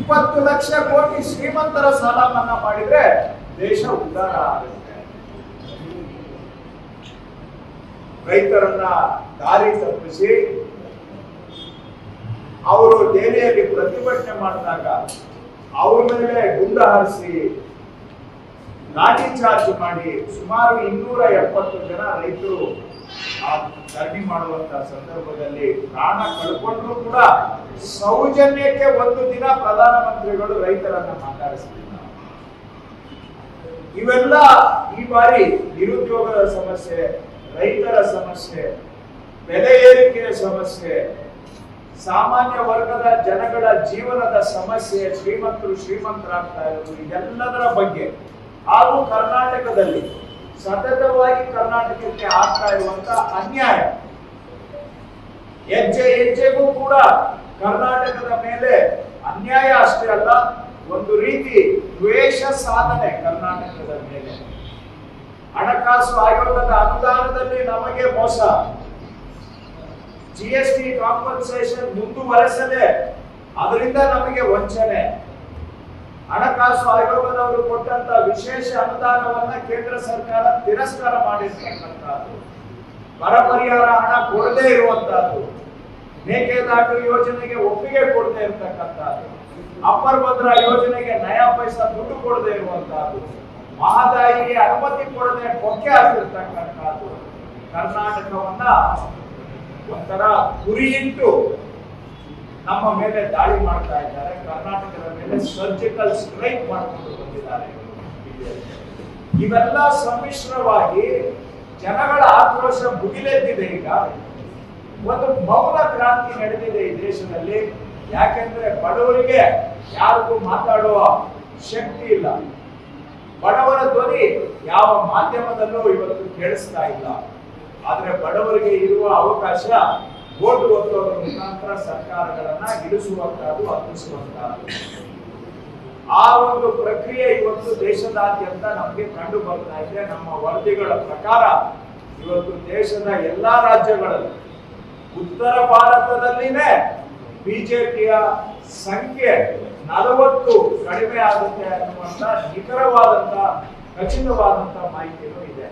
ಇಪ್ಪತ್ತು ಲಕ್ಷ ಕೋಟಿ ಶ್ರೀಮಂತರ ಸಾಲ ಮನ್ನಾ ಮಾಡಿದ್ರೆ ದೇಶ ಉದ್ಧಾರ ಆಗುತ್ತೆ ರೈತರನ್ನ ದಾರಿ ತಪ್ಪಿಸಿ ಅವರು ದೆಹಲಿಯಲ್ಲಿ ಪ್ರತಿಭಟನೆ ಮಾಡಿದಾಗ ಅವ್ರ ಮೇಲೆ ಗುಂಡ ಹಾರಿಸಿ ಲಾಠಿ ಚಾರ್ಜ್ ಮಾಡಿ ಸುಮಾರು ಇನ್ನೂರ ಎಪ್ಪತ್ತು ಜನ ರೈತರು ಆ ಧರಣಿ ಮಾಡುವಂತ ಸಂದರ್ಭದಲ್ಲಿ ಪ್ರಾಣ ಕಳ್ಕೊಂಡ್ರು ಕೂಡ ಸೌಜನ್ಯಕ್ಕೆ ಒಂದು ದಿನ ಪ್ರಧಾನಮಂತ್ರಿಗಳು ರೈತರನ್ನ ಮಾತಾಡಿಸಲಿಲ್ಲ ಇವೆಲ್ಲ ಈ ಬಾರಿ ನಿರುದ್ಯೋಗದ ಸಮಸ್ಯೆ ರೈತರ ಸಮಸ್ಯೆ ಬೆಲೆ ಏರಿಕೆಯ ಸಮಸ್ಯೆ ಸಾಮಾನ್ಯ ವರ್ಗದ ಜನಗಳ ಜೀವನದ ಸಮಸ್ಯೆ ಶ್ರೀಮಂತರು ಶ್ರೀಮಂತರಾಗ್ತಾ ಇರೋದು ಇದೆಲ್ಲದರ ಬಗ್ಗೆ ಹಾಗೂ ಕರ್ನಾಟಕದಲ್ಲಿ ಸತತವಾಗಿ ಕರ್ನಾಟಕಕ್ಕೆ ಆಗ್ತಾ ಇರುವಂತ ಅನ್ಯಾಯ ಹೆಜ್ಜೆ ಹೆಜ್ಜೆಗೂ ಕೂಡ ಕರ್ನಾಟಕದ ಮೇಲೆ ಅನ್ಯಾಯ ಅಷ್ಟೇ ಅಲ್ಲ ಒಂದು ರೀತಿ ದ್ವೇಷ ಸಾಧನೆ ಕರ್ನಾಟಕದ ಮೇಲೆ ಹಣಕಾಸು ಆಯೋಗದ ಅನುದಾನದಲ್ಲಿ ನಮಗೆ ಮೋಸ ಜಿ ಎಸ್ ಟಿ ಕಾಂಪನ್ಸೇಷನ್ ಮುಂದುವರೆಸದೆ ಅದರಿಂದ ನಮಗೆ ವಂಚನೆ ಹಣಕಾಸು ಆಯೋಗದವರು ಕೊಟ್ಟಂತ ವಿಶೇಷ ಅನುದಾನವನ್ನ ಕೇಂದ್ರ ಸರ್ಕಾರ ತಿರಸ್ಕಾರ ಮಾಡಿರ್ತಕ್ಕಂಥದ್ದು ಬರ ಪರಿಹಾರ ಹಣ ಕೊಡದೇ ಇರುವಂತಹದ್ದು ಮೇಕೆದಾಟು ಯೋಜನೆಗೆ ಒಪ್ಪಿಗೆ ಕೊಡದೇ ಇರತಕ್ಕಂಥದ್ದು ಅಪ್ಪರ್ ಭದ್ರಾ ಯೋಜನೆಗೆ ನಯಾ ಪೈಸಾ ದುಡ್ಡು ಕೊಡದೇ ಇರುವಂತಹದ್ದು ಮಹದಾಯಿಗೆ ಅನುಮತಿ ಕೊಡದೆ ಕೊಕ್ಕೆ ಹಾಕಿರ್ತಕ್ಕಂಥದ್ದು ಕರ್ನಾಟಕವನ್ನ ಒಂಥರ ಗುರಿಯಿಟ್ಟು ನಮ್ಮ ಮೇಲೆ ದಾಳಿ ಮಾಡ್ತಾ ಇದ್ದಾರೆ ಕರ್ನಾಟಕದ ಮೇಲೆ ಸರ್ಜಿಕಲ್ ಸ್ಟ್ರೈಕ್ ಮಾಡಿಕೊಂಡು ಬಂದಿದ್ದಾರೆ ಇವೆಲ್ಲ ಸಮ್ಮಿಶ್ರವಾಗಿ ಜನಗಳ ಆಕ್ರೋಶ ಮುಗಿಲೆದ್ದಿದೆ ಈಗ ಒಂದು ಮೌನ ಕ್ರಾಂತಿ ನಡೆದಿದೆ ಈ ದೇಶದಲ್ಲಿ ಯಾಕೆಂದ್ರೆ ಬಡವರಿಗೆ ಯಾರಿಗೂ ಮಾತಾಡುವ ಶಕ್ತಿ ಇಲ್ಲ ಬಡವರ ಧ್ವನಿ ಯಾವ ಮಾಧ್ಯಮದಲ್ಲೂ ಇವತ್ತು ಕೇಳಿಸ್ತಾ ಇಲ್ಲ ಆದ್ರೆ ಬಡವರಿಗೆ ಇರುವ ಅವಕಾಶ ಓಟು ಒತ್ತೋದ್ರ ಮುಖಾಂತರ ಸರ್ಕಾರಗಳನ್ನ ಇಳಿಸುವಂತಹದ್ದು ಹತ್ತಿಸುವಂತಹದ್ದು ಆ ಒಂದು ಪ್ರಕ್ರಿಯೆ ಇವತ್ತು ದೇಶದಾದ್ಯಂತ ನಮಗೆ ಕಂಡು ಬರ್ತಾ ಇದೆ ನಮ್ಮ ವರದಿಗಳ ಪ್ರಕಾರ ಇವತ್ತು ದೇಶದ ಎಲ್ಲಾ ರಾಜ್ಯಗಳಲ್ಲಿ ಉತ್ತರ ಭಾರತದಲ್ಲಿನೇ ಬಿಜೆಪಿಯ ಸಂಖ್ಯೆ ನಲವತ್ತು ಕಡಿಮೆ ಆಗುತ್ತೆ ಅನ್ನುವಂತ ನಿಖರವಾದಂತ ಖಚಿತವಾದಂತ ಮಾಹಿತಿಯೂ ಇದೆ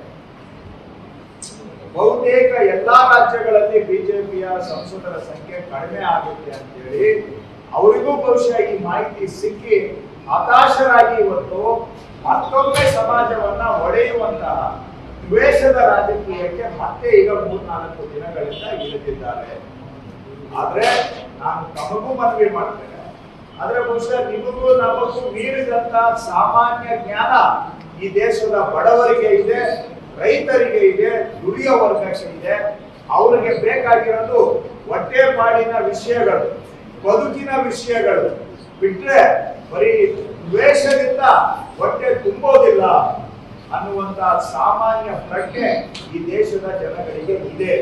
ಬಹುತೇಕ ಎಲ್ಲಾ ರಾಜ್ಯಗಳಲ್ಲಿ ಬಿಜೆಪಿಯ ಸಂಸದರ ಸಂಖ್ಯೆ ಕಡಿಮೆ ಆಗುತ್ತೆ ಅಂತೇಳಿ ಅವರಿಗೂ ಬಹುಶಃ ಈ ಮಾಹಿತಿ ಸಿಕ್ಕಿ ಹತಾಶರಾಗಿ ಇವತ್ತು ಮತ್ತೊಮ್ಮೆ ಸಮಾಜವನ್ನ ಒಡೆಯುವಂತಹ ದ್ವೇಷದ ರಾಜಕೀಯಕ್ಕೆ ಮತ್ತೆ ಈಗ ಮೂರ್ನಾಲ್ಕು ದಿನಗಳಿಂದ ಇಳಿದಿದ್ದಾರೆ ಆದ್ರೆ ನಾನು ತಮಗೂ ಮನವಿ ಮಾಡ್ತೇನೆ ಆದ್ರೆ ಬಹುಶಃ ನಿಮಗೂ ನಮಗೂ ಮೀರಿದಂತ ಸಾಮಾನ್ಯ ಜ್ಞಾನ ಈ ದೇಶದ ಬಡವರಿಗೆ ಇದೆ ರೈತರಿಗೆ ಇದೆ ದುಡಿಯೋ ವರ್ಗಕ್ಕೆ ಇದೆ ಅವರಿಗೆ ಬೇಕಾಗಿರೋದು ಹೊಟ್ಟೆ ಪಾಡಿನ ವಿಷಯಗಳು ಬದುಕಿನ ವಿಷಯಗಳು ಬಿಟ್ರೆ ಬರೀ ದ್ವೇಷದಿಂದ ಹೊಟ್ಟೆ ತುಂಬೋದಿಲ್ಲ ಅನ್ನುವಂತ ಸಾಮಾನ್ಯ ಪ್ರಜ್ಞೆ ಈ ದೇಶದ ಜನಗಳಿಗೆ ಇದೆ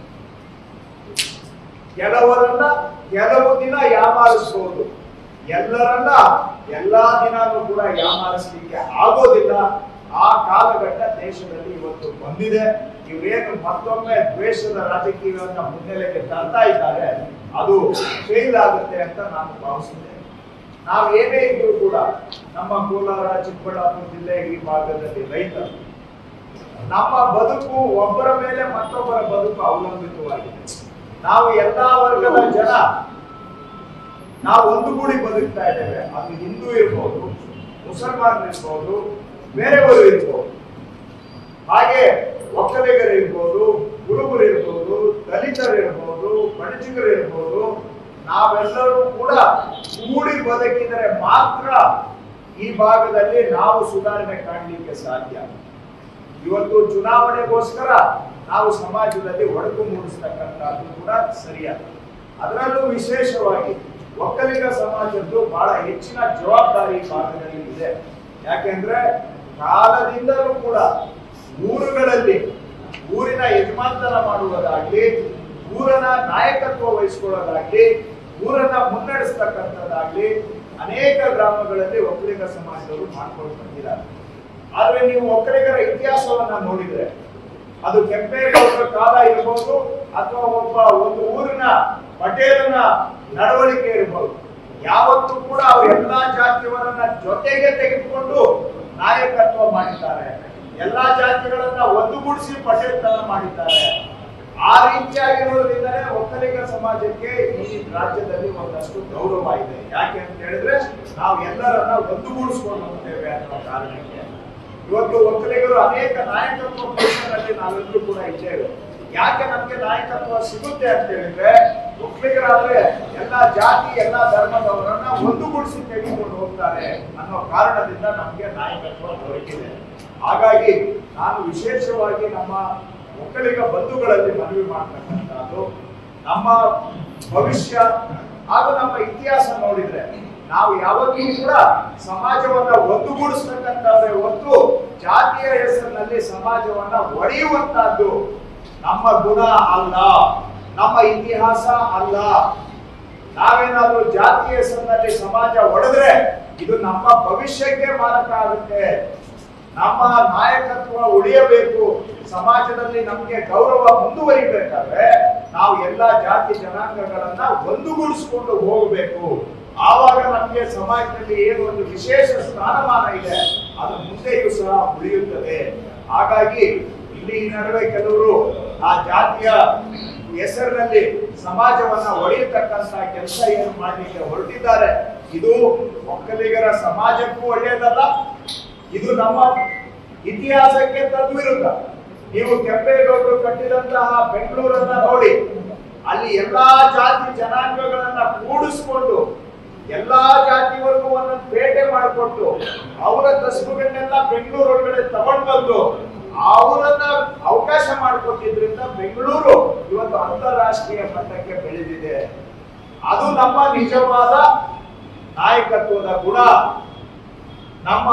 ಕೆಲವರನ್ನ ಕೆಲವು ದಿನ ಯಾಮಾರಿಸಬಹುದು ಎಲ್ಲರನ್ನ ಎಲ್ಲಾ ದಿನಾನೂ ಕೂಡ ಯಾಮಾರಿಸಲಿಕ್ಕೆ ಆಗೋದಿಲ್ಲ ಆ ಕಾಲಘಟ್ಟ ದೇಶದಲ್ಲಿ ಇವತ್ತು ಬಂದಿದೆ ಇವರೇನು ಮತ್ತೊಮ್ಮೆ ದ್ವೇಷದ ರಾಜಕೀಯವನ್ನ ಮುನ್ನೆಲೆಗೆ ತರ್ತಾ ಇದ್ದಾರೆ ಅದು ಫೇಲ್ ಆಗುತ್ತೆ ಅಂತ ನಾನು ಭಾವಿಸುತ್ತೇನೆ ನಾವು ಏನೇ ಇದ್ರೂ ಕೂಡ ನಮ್ಮ ಕೋಲಾರ ಚಿಕ್ಕಬಳ್ಳಾಪುರ ಜಿಲ್ಲೆ ಈ ಭಾಗದಲ್ಲಿ ರೈತರು ನಮ್ಮ ಬದುಕು ಒಬ್ಬರ ಮೇಲೆ ಮತ್ತೊಬ್ಬರ ಬದುಕು ಅವಲಂಬಿತವಾಗಿದೆ ನಾವು ಎಲ್ಲಾ ವರ್ಗದ ಜನ ನಾವು ಒಂದುಗೂಡಿ ಬದುಕ್ತಾ ಇದ್ದೇವೆ ಅದು ಹಿಂದೂ ಇರ್ಬೋದು ಮುಸಲ್ಮಾನರು ಇರ್ಬೋದು ಬೇರೆಯವರು ಇರ್ಬೋದು ಹಾಗೆ ಒಕ್ಕಲಿಗರು ಇರ್ಬೋದು ಕುರುಬರು ಇರ್ಬೋದು ದಲಿತರು ಇರ್ಬೋದು ಬಣಜಿಗರು ಇರ್ಬೋದು ನಾವೆಲ್ಲರೂ ಕೂಡ ಕೂಡಿ ಬದುಕಿದರೆ ಮಾತ್ರ ಈ ಭಾಗದಲ್ಲಿ ನಾವು ಸುಧಾರಣೆ ಕಾಣಲಿಕ್ಕೆ ಸಾಧ್ಯ ಇವತ್ತು ಚುನಾವಣೆಗೋಸ್ಕರ ನಾವು ಸಮಾಜದಲ್ಲಿ ಒಡಕು ಮೂಡಿಸ್ತಕ್ಕಂಥದ್ದು ಕೂಡ ಸರಿಯಾದ ಅದರಲ್ಲೂ ವಿಶೇಷವಾಗಿ ಒಕ್ಕಲಿಗ ಸಮಾಜದ್ದು ಬಹಳ ಹೆಚ್ಚಿನ ಜವಾಬ್ದಾರಿ ಈ ಭಾಗದಲ್ಲಿ ಇದೆ ಯಾಕೆಂದ್ರೆ ಕಾಲದಿಂದಲೂ ಕೂಡ ಊರುಗಳಲ್ಲಿ ಊರಿನ ಯಜಮಾಂತನ ಮಾಡುವುದಾಗ್ಲಿ ಊರನ್ನ ನಾಯಕತ್ವ ವಹಿಸಿಕೊಳ್ಳೋದಾಗ್ಲಿ ಊರನ್ನ ಮುನ್ನಡೆಸ್ತಕ್ಕಂಥದ್ದಾಗ್ಲಿ ಅನೇಕ ಗ್ರಾಮಗಳಲ್ಲಿ ಒಕ್ಕಲಿಗ ಸಮಾಜದವರು ಮಾಡ್ಕೊಂಡು ಬಂದಿದ್ದಾರೆ ಆದ್ರೆ ನೀವು ಒಕ್ಕಲಿಗರ ಇತಿಹಾಸವನ್ನ ನೋಡಿದ್ರೆ ಅದು ಕೆಂಪೇಗೌಡರ ಕಾಲ ಇರ್ಬೋದು ಅಥವಾ ಒಬ್ಬ ಒಂದು ಊರಿನ ಪಟೇಲನ ನಡವಳಿಕೆ ಇರ್ಬೋದು ಯಾವತ್ತೂ ಕೂಡ ಅವರ ನಾವು ಎಲ್ಲಾ ಜಾತಿಯವರನ್ನ ಜೊತೆಗೆ ತೆಗೆದುಕೊಂಡು ನಾಯಕತ್ವ ಮಾಡಿದ್ದಾರೆ ಎಲ್ಲಾ ಜಾತಿಗಳನ್ನ ಒಂದುಗೂಡಿಸಿ ಪಟೇಲ್ತನ ಮಾಡಿದ್ದಾರೆ ಆ ರೀತಿಯಾಗಿರೋದ್ರಿಂದಲೇ ಒಕ್ಕಲಿಗ ಸಮಾಜಕ್ಕೆ ಈ ರಾಜ್ಯದಲ್ಲಿ ಒಂದಷ್ಟು ಗೌರವ ಇದೆ ಯಾಕೆ ಅಂತ ಹೇಳಿದ್ರೆ ನಾವು ಎಲ್ಲರನ್ನ ಒಂದುಗೂಡಿಸ್ಕೊಂಡು ಹೋಗ್ತೇವೆ ಅನ್ನೋ ಕಾರಣಕ್ಕೆ ಇವತ್ತು ಒಕ್ಕಲಿಗರು ಅನೇಕ ನಾಯಕತ್ವ ಪಕ್ಷದಲ್ಲಿ ನಾವೆಲ್ಲರೂ ಕೂಡ ಇದ್ದೇವೆ ಯಾಕೆ ನಮ್ಗೆ ನಾಯಕತ್ವ ಸಿಗುತ್ತೆ ಅಂತ ಹೇಳಿದ್ರೆ ಒಕ್ಕಲಿಗರಾದ್ರೆ ಎಲ್ಲಾ ಜಾತಿ ಎಲ್ಲಾ ಧರ್ಮದವರನ್ನ ಒಂದುಗೂಡಿಸಿ ತೆಗೆದುಕೊಂಡು ಹೋಗ್ತಾರೆ ಅನ್ನೋ ಕಾರಣದಿಂದ ನಮ್ಗೆ ನಾಯಕತ್ವ ದೊರಕಿದೆ ಹಾಗಾಗಿ ನಾನು ವಿಶೇಷವಾಗಿ ನಮ್ಮ ಒಕ್ಕಲಿಗ ಬಂಧುಗಳಲ್ಲಿ ಮನವಿ ಮಾಡ್ತಕ್ಕಂಥದ್ದು ನಮ್ಮ ಭವಿಷ್ಯ ಹಾಗೂ ನಮ್ಮ ಇತಿಹಾಸ ನೋಡಿದ್ರೆ ನಾವು ಯಾವತ್ತೂ ಕೂಡ ಸಮಾಜವನ್ನ ಒಂದುಗೂಡಿಸ್ತಕ್ಕಂಥವ್ರೆ ಹೊತ್ತು ಜಾತಿಯ ಹೆಸರಿನಲ್ಲಿ ಸಮಾಜವನ್ನ ಒಡೆಯುವಂತಹದ್ದು ನಮ್ಮ ಗುಣ ಅಲ್ಲ ನಮ್ಮ ಇತಿಹಾಸ ಅಲ್ಲ ನಾವೇನಾದ್ರೂ ಜಾತಿಯ ಹೆಸರಿನಲ್ಲಿ ಸಮಾಜ ಒಡೆದ್ರೆ ಇದು ನಮ್ಮ ಭವಿಷ್ಯಕ್ಕೆ ಮಾರಕ ಆಗುತ್ತೆ ನಮ್ಮ ನಾಯಕತ್ವ ಉಳಿಯಬೇಕು ಸಮಾಜದಲ್ಲಿ ನಮಗೆ ಗೌರವ ಮುಂದುವರಿಬೇಕಾದ್ರೆ ನಾವು ಎಲ್ಲಾ ಜಾತಿ ಜನಾಂಗಗಳನ್ನ ಒಂದುಗೂಡಿಸ್ಕೊಂಡು ಹೋಗಬೇಕು ಆವಾಗ ನಮಗೆ ಸಮಾಜದಲ್ಲಿ ಏನು ಒಂದು ವಿಶೇಷ ಸ್ಥಾನಮಾನ ಇದೆ ಅದು ಮುಂದೆಯೂ ಸಹ ಉಳಿಯುತ್ತದೆ ಹಾಗಾಗಿ ಇಲ್ಲಿ ಈ ನಡುವೆ ಕೆಲವರು ಆ ಜಾತಿಯ ಹೆಸರಿನಲ್ಲಿ ಸಮಾಜವನ್ನ ಒಡೆಯತಕ್ಕಂತ ಕೆಲಸ ಏನು ಮಾಡಲಿಕ್ಕೆ ಹೊರಟಿದ್ದಾರೆ ಇದು ಒಕ್ಕಲಿಗರ ಸಮಾಜಕ್ಕೂ ಒಳ್ಳೆಯದಲ್ಲ ಇದು ನಮ್ಮ ಇತಿಹಾಸಕ್ಕೆ ತದ್ವಿರುದ್ಧ ನೀವು ಕೆಂಪೇಗೌಡರು ಕಟ್ಟಿದಂತಹ ಬೆಂಗಳೂರನ್ನ ನೋಡಿ ಅಲ್ಲಿ ಎಲ್ಲಾ ಜಾತಿ ಜನಾಂಗಗಳನ್ನ ಕೂಡಿಸ್ಕೊಂಡು ಎಲ್ಲಾ ಜಾತಿವರೆಗೂ ಒಂದೊಂದು ಪೇಟೆ ಮಾಡಿಕೊಟ್ಟು ಅವರ ಕಸುಬುಗಳನ್ನೆಲ್ಲ ಬೆಂಗಳೂರು ಒಳಗಡೆ ತಗೊಂಡ್ ಬಂದು ಅವರನ್ನ ಅವಕಾಶ ಮಾಡಿಕೊಟ್ಟಿದ್ರಿಂದ ಬೆಂಗಳೂರು ಇವತ್ತು ಅಂತಾರಾಷ್ಟ್ರೀಯ ಮಟ್ಟಕ್ಕೆ ಬೆಳೆದಿದೆ ಅದು ನಮ್ಮ ನಿಜವಾದ ನಾಯಕತ್ವದ ಗುಣ ನಮ್ಮ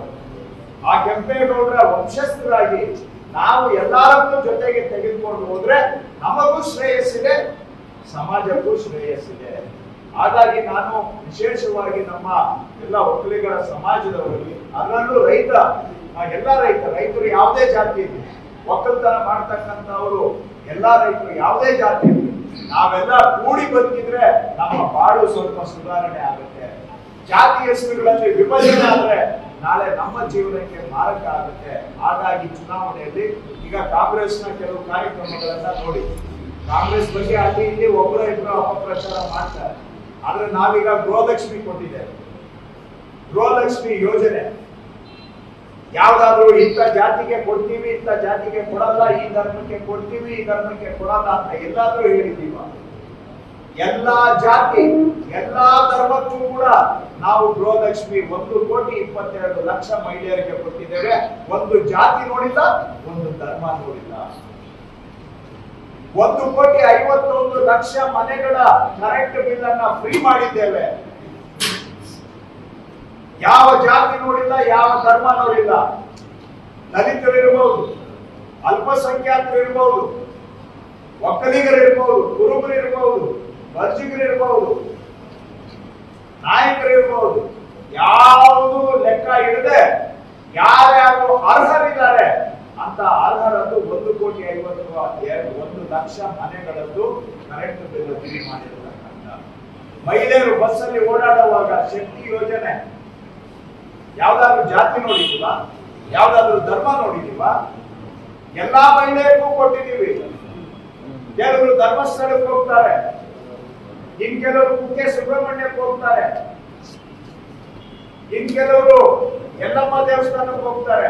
ಆ ಕೆಂಪೇಗೌಡರ ವಂಶಸ್ಥರಾಗಿ ನಾವು ಎಲ್ಲರನ್ನೂ ಜೊತೆಗೆ ತೆಗೆದುಕೊಂಡು ಹೋದ್ರೆ ನಮಗೂ ಶ್ರೇಯಸ್ಸಿದೆ ಸಮಾಜಕ್ಕೂ ಶ್ರೇಯಸ್ಸಿದೆ ಹಾಗಾಗಿ ನಾನು ವಿಶೇಷವಾಗಿ ನಮ್ಮ ಎಲ್ಲ ಒಕ್ಕಲಿಗರ ಸಮಾಜದವರಲ್ಲಿ ಅದರಲ್ಲೂ ರೈತ ಆ ಎಲ್ಲ ರೈತ ರೈತರು ಯಾವುದೇ ಜಾತಿ ಇರಲಿ ಒಕ್ಕಲ್ತನ ಮಾಡ್ತಕ್ಕಂಥವರು ಎಲ್ಲಾ ರೈತರು ಯಾವುದೇ ಜಾತಿ ಇರಲಿ ನಾವೆಲ್ಲ ಕೂಡಿ ಬದುಕಿದ್ರೆ ನಮ್ಮ ಬಾಳು ಸ್ವಲ್ಪ ಸುಧಾರಣೆ ಆಗುತ್ತೆ ಜಾತಿ ಹೆಸರುಗಳಲ್ಲಿ ವಿಭಜನೆ ಆದ್ರೆ ನಾಳೆ ನಮ್ಮ ಜೀವನಕ್ಕೆ ಮಾರಕ ಆಗುತ್ತೆ ಹಾಗಾಗಿ ಚುನಾವಣೆಯಲ್ಲಿ ಈಗ ಕಾಂಗ್ರೆಸ್ನ ಕೆಲವು ಕಾರ್ಯಕ್ರಮಗಳನ್ನ ನೋಡಿ ಕಾಂಗ್ರೆಸ್ ಬಗ್ಗೆ ಅಲ್ಲಿ ಇಲ್ಲಿ ಒಬ್ಬರ ಇಬ್ಬರು ಅಪಪ್ರಚಾರ ಮಾಡ್ತಾರೆ ಆದ್ರೆ ನಾವೀಗ ಗೃಹಲಕ್ಷ್ಮಿ ಕೊಟ್ಟಿದ್ದೇವೆ ಗೃಹಲಕ್ಷ್ಮಿ ಯೋಜನೆ ಯಾವ್ದಾದ್ರು ಇಂಥ ಜಾತಿಗೆ ಕೊಡ್ತೀವಿ ಇಂಥ ಜಾತಿಗೆ ಕೊಡಲ್ಲ ಈ ಧರ್ಮಕ್ಕೆ ಕೊಡ್ತೀವಿ ಈ ಧರ್ಮಕ್ಕೆ ಕೊಡಲ್ಲ ಅಂತ ಎಲ್ಲಾದ್ರೂ ಹೇಳಿದೀವ ಎಲ್ಲಾ ಜಾತಿ ಎಲ್ಲಾ ಧರ್ಮಕ್ಕೂ ಕೂಡ ನಾವು ಗೃಹಲಕ್ಷ್ಮಿ ಒಂದು ಕೋಟಿ ಇಪ್ಪತ್ತೆರಡು ಲಕ್ಷ ಮಹಿಳೆಯರಿಗೆ ಕೊಟ್ಟಿದ್ದೇವೆ ಒಂದು ಜಾತಿ ನೋಡಿಲ್ಲ ಒಂದು ಧರ್ಮ ನೋಡಿಲ್ಲ ಒಂದು ಕೋಟಿ ಐವತ್ತೊಂದು ಲಕ್ಷ ಮನೆಗಳ ಕರೆಂಟ್ ಬಿಲ್ ಅನ್ನ ಫ್ರೀ ಮಾಡಿದ್ದೇವೆ ಯಾವ ಜಾತಿ ನೋಡಿಲ್ಲ ಯಾವ ಧರ್ಮ ನೋಡಿಲ್ಲ ದಲಿತರು ಇರಬಹುದು ಅಲ್ಪಸಂಖ್ಯಾತರು ಇರಬಹುದು ಒಕ್ಕಲಿಗರು ಇರಬಹುದು ಕುರುಬರು ಇರಬಹುದು ವರ್ಜಿಗರು ಇರಬಹುದು ನಾಯಕರು ಇರಬಹುದು ಯಾವುದು ಲೆಕ್ಕ ಇಡದೆ ಯಾರ್ಯಾರು ಅರ್ಹರಿದ್ದಾರೆ ಅಂತ ಅರ್ಹರದ್ದು ಒಂದು ಕೋಟಿ ಐವತ್ತು ಎರಡು ಒಂದು ಲಕ್ಷ ಮನೆಗಳದ್ದು ಕರೆಂಟ್ ಬಿಲ್ ಫ್ರೀ ಮಾಡಿರ್ತಕ್ಕಂಥ ಮಹಿಳೆಯರು ಬಸ್ಸಲ್ಲಿ ಓಡಾಡುವಾಗ ಶಕ್ತಿ ಯೋಜನೆ ಯಾವ್ದಾದ್ರು ಜಾತಿ ನೋಡಿದೀವ ಯಾವ್ದಾದ್ರು ಧರ್ಮ ನೋಡಿದೀವ ಎಲ್ಲಾ ಮಹಿಳೆಯರಿಗೂ ಕೊಟ್ಟಿದ್ದೀವಿ ಕೆಲವರು ಧರ್ಮಸ್ಥಳಕ್ಕೆ ಹೋಗ್ತಾರೆ ಇನ್ ಕೆಲವರು ಕುಕ್ಕೆ ಸುಬ್ರಹ್ಮಣ್ಯಕ್ಕೆ ಹೋಗ್ತಾರೆ ಇನ್ ಕೆಲವರು ಯಲ್ಲಮ್ಮ ದೇವಸ್ಥಾನಕ್ಕೆ ಹೋಗ್ತಾರೆ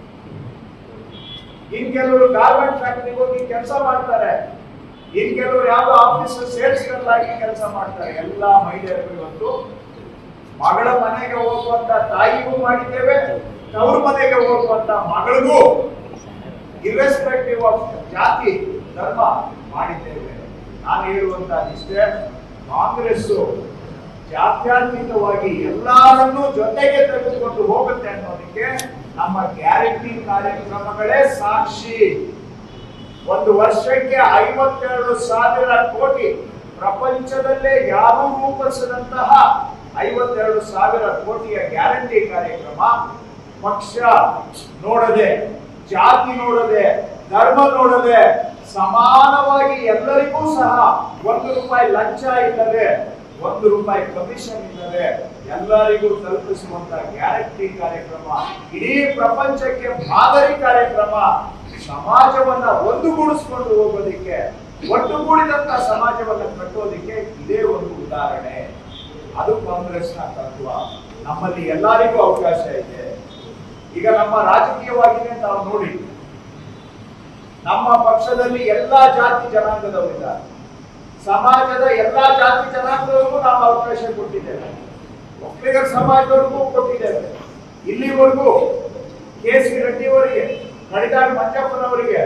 ಇನ್ ಕೆಲವರು ಗಾರ್ಮೆಂಟ್ ಫ್ಯಾಕ್ಟರಿಗೆ ಹೋಗಿ ಕೆಲಸ ಮಾಡ್ತಾರೆ ಇನ್ ಕೆಲವರು ಯಾವ ಆಫೀಸ್ ಸೇಲ್ಸ್ ಆಗಿ ಕೆಲಸ ಮಾಡ್ತಾರೆ ಎಲ್ಲಾ ಮಹಿಳೆಯರಿಗೂ ಇವತ್ತು ಮಗಳ ಮನೆಗೆ ಹೋಗುವಂತ ತಾಯಿಗೂ ಮಾಡಿದ್ದೇವೆ ತವ್ರ ಮನೆಗೆ ಹೋಗುವಂತ ಮಗಳಿಗೂ ಇರ್ರೆಸ್ಪೆಕ್ಟಿವ್ ಆಫ್ ಜಾತಿ ಧರ್ಮ ಮಾಡಿದ್ದೇವೆ ನಾನು ಹೇಳುವಂತ ಇಷ್ಟೇ ಕಾಂಗ್ರೆಸ್ ಜಾತ್ಯತೀತವಾಗಿ ಎಲ್ಲರನ್ನೂ ಜೊತೆಗೆ ತೆಗೆದುಕೊಂಡು ಹೋಗುತ್ತೆ ಅನ್ನೋದಕ್ಕೆ ನಮ್ಮ ಗ್ಯಾರಂಟಿ ಕಾರ್ಯಕ್ರಮಗಳೇ ಸಾಕ್ಷಿ ಒಂದು ವರ್ಷಕ್ಕೆ ಐವತ್ತೆರಡು ಸಾವಿರ ಕೋಟಿ ಪ್ರಪಂಚದಲ್ಲೇ ಯಾರೂ ರೂಪಿಸದಂತಹ ಐವತ್ತೆರಡು ಸಾವಿರ ಕೋಟಿಯ ಗ್ಯಾರಂಟಿ ಕಾರ್ಯಕ್ರಮ ಪಕ್ಷ ನೋಡದೆ ಜಾತಿ ನೋಡದೆ ಧರ್ಮ ನೋಡದೆ ಸಮಾನವಾಗಿ ಎಲ್ಲರಿಗೂ ಸಹ ಒಂದು ರೂಪಾಯಿ ಲಂಚ ಇಲ್ಲದೆ ಒಂದು ರೂಪಾಯಿ ಕಮಿಷನ್ ಇಲ್ಲದೆ ಎಲ್ಲರಿಗೂ ತಲುಪಿಸುವಂತ ಗ್ಯಾರಂಟಿ ಕಾರ್ಯಕ್ರಮ ಇಡೀ ಪ್ರಪಂಚಕ್ಕೆ ಮಾದರಿ ಕಾರ್ಯಕ್ರಮ ಸಮಾಜವನ್ನ ಒಂದುಗೂಡಿಸ್ಕೊಂಡು ಹೋಗೋದಿಕ್ಕೆ ಒಟ್ಟುಗೂಡಿದಂತ ಸಮಾಜವನ್ನ ಕಟ್ಟೋದಿಕ್ಕೆ ಇದೇ ಒಂದು ಉದಾಹರಣೆ ಅದು ಕಾಂಗ್ರೆಸ್ನ ತತ್ವ ನಮ್ಮಲ್ಲಿ ಎಲ್ಲರಿಗೂ ಅವಕಾಶ ಇದೆ ಈಗ ನಮ್ಮ ರಾಜಕೀಯವಾಗಿದೆ ತಾವು ನೋಡಿ ನಮ್ಮ ಪಕ್ಷದಲ್ಲಿ ಎಲ್ಲಾ ಜಾತಿ ಜನಾಂಗದವರಿದ್ದಾರೆ ಸಮಾಜದ ಎಲ್ಲಾ ಜಾತಿ ಜನಾಂಗದವರಿಗೂ ನಾವು ಅವಕಾಶ ಕೊಟ್ಟಿದ್ದೇವೆ ಒಕ್ಕಲಿಗರ ಸಮಾಜದವರಿಗೂ ಕೊಟ್ಟಿದ್ದೇವೆ ಇಲ್ಲಿವರೆಗೂ ಕೆ ಸಿ ರೆಡ್ಡಿ ಅವರಿಗೆ ಕಡಿದಾಳ್ ಮಂಜಪ್ಪನವರಿಗೆ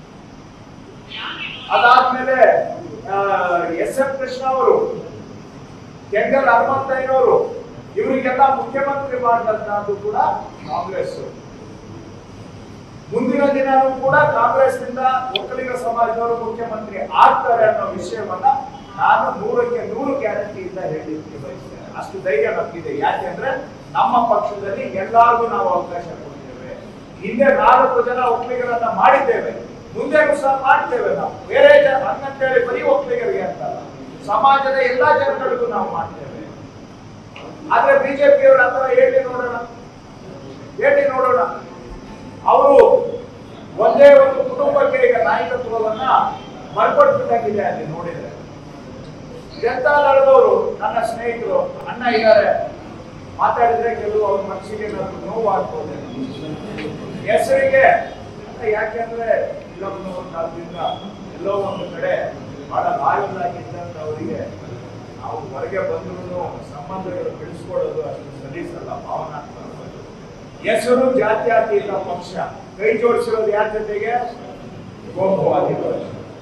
ಅದಾದ್ಮೇಲೆ ಎಸ್ ಎಂ ಕೃಷ್ಣ ಅವರು ಕೆಂಗಲ್ ಹನುಮಂತಯ್ಯನವರು ಇವರಿಗೆಲ್ಲ ಮುಖ್ಯಮಂತ್ರಿ ಮಾಡಿದಂತಹದ್ದು ಕೂಡ ಕಾಂಗ್ರೆಸ್ ಮುಂದಿನ ದಿನವೂ ಕೂಡ ಕಾಂಗ್ರೆಸ್ನಿಂದ ಒಕ್ಕಲಿಗ ಸಮಾಜದವರು ಮುಖ್ಯಮಂತ್ರಿ ಆಗ್ತಾರೆ ಅನ್ನೋ ವಿಷಯವನ್ನ ನಾನು ನೂರಕ್ಕೆ ನೂರು ಗ್ಯಾರಂಟಿಯಿಂದ ಹೇಳಲಿಕ್ಕೆ ಬಯಸ್ತೇನೆ ಅಷ್ಟು ಧೈರ್ಯ ನಮಗಿದೆ ಯಾಕೆಂದ್ರೆ ನಮ್ಮ ಪಕ್ಷದಲ್ಲಿ ಎಲ್ಲರಿಗೂ ನಾವು ಅವಕಾಶ ಕೊಡ್ತೇವೆ ಹಿಂದೆ ನಾಲ್ಕು ಜನ ಒಕ್ಕಲಿಗರನ್ನ ಮಾಡಿದ್ದೇವೆ ಮುಂದೆನೂ ಸಹ ಮಾಡ್ತೇವೆ ನಾವು ಬೇರೆ ಜನ ಹಂಗಂತೇಳಿ ಬರೀ ಒಕ್ಕಲಿಗರಿಗೆ ಅಂತಲ್ಲ ಸಮಾಜದ ಎಲ್ಲಾ ಜನಗಳಿಗೂ ನಾವು ಮಾಡ್ತೇವೆ ಆದ್ರೆ ಬಿಜೆಪಿಯವರು ಅಥವಾ ಹೇಳಿ ನೋಡೋಣ ಹೇಳಿ ನೋಡೋಣ ಅವರು ಒಂದೇ ಒಂದು ಕುಟುಂಬಕ್ಕೆ ಈಗ ನಾಯಕತ್ವವನ್ನ ಮರ್ಪಡ್ಬಿಟ್ಟಾಗಿದೆ ಅಲ್ಲಿ ನೋಡಿದ್ರೆ ಜನತಾ ದಳದವರು ನನ್ನ ಸ್ನೇಹಿತರು ಅಣ್ಣ ಇದ್ದಾರೆ ಮಾತಾಡಿದ್ರೆ ಕೆಲವು ಅವ್ರ ಮನಸ್ಸಿಗೆ ನನಗೆ ನೋವು ಆಗ್ಬೋದು ಹೆಸರಿಗೆ ಅಂತ ಯಾಕೆಂದ್ರೆ ಇಲ್ಲೊಂದು ಒಂದು ಕಾಲದಿಂದ ಎಲ್ಲೋ ಒಂದು ಕಡೆ ಬಹಳ ಲಾಯಲ್ ಆಗಿದ್ದಂಥವರಿಗೆ ನಾವು ಹೊರಗೆ ಬಂದ್ರು ಸಂಬಂಧಗಳು ಬೆಳೆಸ್ಕೊಳ್ಳೋದು ಅಷ್ಟು ಸಲೀಸಲ್ಲ ಭಾವನಾತ್ಮಕವಾಗಿ ಹೆಸರು ಜಾತ್ಯತೀತ ಪಕ್ಷ ಕೈ ಜೋಡಿಸಿರೋದು ಯಾರ ಜೊತೆಗೆ ಗೋಪವಾದಿ ಪಕ್ಷ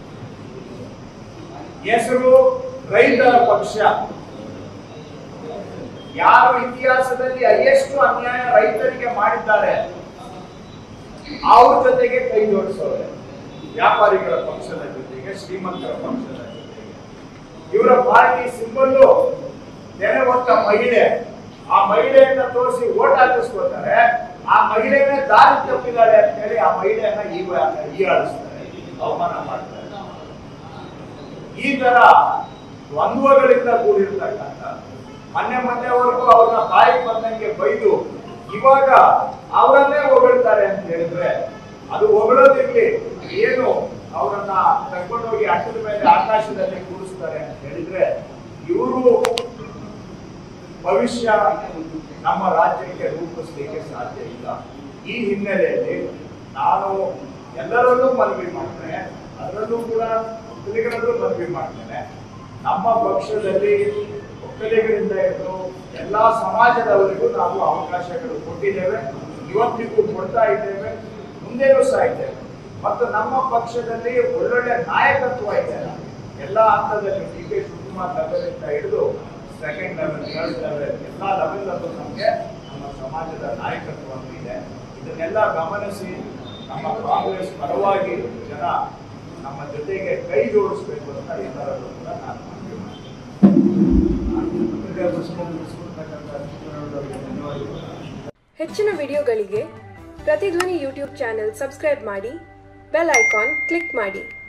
ಹೆಸರು ರೈತರ ಪಕ್ಷ ಯಾರು ಇತಿಹಾಸದಲ್ಲಿ ಎಷ್ಟು ಅನ್ಯಾಯ ರೈತರಿಗೆ ಮಾಡಿದ್ದಾರೆ ಅವ್ರ ಜೊತೆಗೆ ಕೈ ಜೋಡಿಸೋರೆ ವ್ಯಾಪಾರಿಗಳ ಪಕ್ಷದ ಜೊತೆಗೆ ಶ್ರೀಮಂತರ ಪಕ್ಷದ ಜೊತೆಗೆ ಇವರ ಪಾರ್ಟಿ ಸಿಂಬಲ್ಲು ನೆನೆ ಹೊತ್ತ ಮಹಿಳೆ ಆ ಮಹಿಳೆಯನ್ನ ತೋರಿಸಿ ಓಟ್ ಹಾಕಿಸ್ಕೊತಾರೆ ಆ ಮಹಿಳೆನೇ ದಾರಿ ತಪ್ಪಿದ್ದಾಳೆ ಅಂತ ಹೇಳಿ ಆ ಮಹಿಳೆಯನ್ನ ಈ ಹೀಯಾಳಿಸ್ತಾರೆ ಅವಮಾನ ಮಾಡ್ತಾರೆ ಈ ತರ ದ್ವಂದ್ವಗಳಿಂದ ಕೂಡಿರ್ತಕ್ಕಂಥ ಮೊನ್ನೆ ಮೊನ್ನೆವರೆಗೂ ಅವ್ರನ್ನ ಬಾಯಿಗೆ ಬಂದಂಗೆ ಬೈದು ಇವಾಗ ಅವರನ್ನೇ ಹೊಗಳ್ತಾರೆ ಅಂತ ಹೇಳಿದ್ರೆ ಅದು ಹೊಗಳೋದಿರ್ಲಿ ಏನು ಅವರನ್ನ ಕರ್ಕೊಂಡೋಗಿ ಅಟ್ಟದ ಮೇಲೆ ಆಕಾಶದಲ್ಲಿ ಕೂರಿಸ್ತಾರೆ ಅಂತ ಹೇಳಿದ್ರೆ ಇವರು ಭವಿಷ್ಯ ನಮ್ಮ ರಾಜ್ಯಕ್ಕೆ ರೂಪಿಸಲಿಕ್ಕೆ ಸಾಧ್ಯ ಇಲ್ಲ ಈ ಹಿನ್ನೆಲೆಯಲ್ಲಿ ನಾನು ಎಲ್ಲರಲ್ಲೂ ಮನವಿ ಮಾಡ್ತೇನೆ ಅದರಲ್ಲೂ ಕೂಡ ಒಕ್ಕಲಿಗರಲ್ಲೂ ಮನವಿ ಮಾಡ್ತೇನೆ ನಮ್ಮ ಪಕ್ಷದಲ್ಲಿ ಒಕ್ಕಲಿಗರಿಂದ ಹಿಡಿದು ಎಲ್ಲಾ ಸಮಾಜದವರಿಗೂ ನಾವು ಅವಕಾಶಗಳು ಕೊಟ್ಟಿದ್ದೇವೆ ಇವತ್ತಿಗೂ ಕೊಡ್ತಾ ಇದ್ದೇವೆ ಮುಂದೆನೂ ಸಹ ಇದ್ದೇವೆ ಮತ್ತು ನಮ್ಮ ಪಕ್ಷದಲ್ಲಿ ಒಳ್ಳೊಳ್ಳೆ ನಾಯಕತ್ವ ಇದೆ ಎಲ್ಲ ಹಂತದಲ್ಲಿ ಡಿ ಕೆ ಶಿವಕುಮಾರ್ ಲೆವೆಲ್ ಇಂದ ಹಿಡಿದು ಸೆಕೆಂಡ್ ಲೆವೆಲ್ ಥರ್ಡ್ ಲೆವೆಲ್ ಎಲ್ಲ ಲೆವೆಲ್ ಅಲ್ಲೂ ನಮಗೆ ನಮ್ಮ ಸಮಾಜದ ನಾಯಕತ್ವ ಇದೆ ಇದನ್ನೆಲ್ಲ ಗಮನಿಸಿ ನಮ್ಮ ಕಾಂಗ್ರೆಸ್ ಪರವಾಗಿ ಜನ ನಮ್ಮ ಜೊತೆಗೆ ಕೈ ಜೋಡಿಸ್ಬೇಕು ಅಂತ ಎಲ್ಲರಲ್ಲೂ ಕೂಡ ನಾನು ಮನವಿ ಮಾಡ್ತೀನಿ ಪತ್ರಿಕಾ ಪುಸ್ತಕ ಬಿಡಿಸ್ಕೊಳ್ತಕ್ಕಂಥ ಚಿತ್ರರಂಗದವರಿಗೆ ಧನ್ಯವಾದಗಳು ಹೆಚ್ಚಿನ ವಿಡಿಯೋಗಳಿಗೆ ಪ್ರತಿಧ್ವನಿ ಯೂಟ್ಯೂಬ್ ಚಾನೆಲ್ ಸಬ್ಸ್ಕ್ರೈಬ್ ಮಾಡಿ ಬೆಲ್ ಐಕಾನ್ ಕ್ಲಿಕ್ ಮಾಡಿ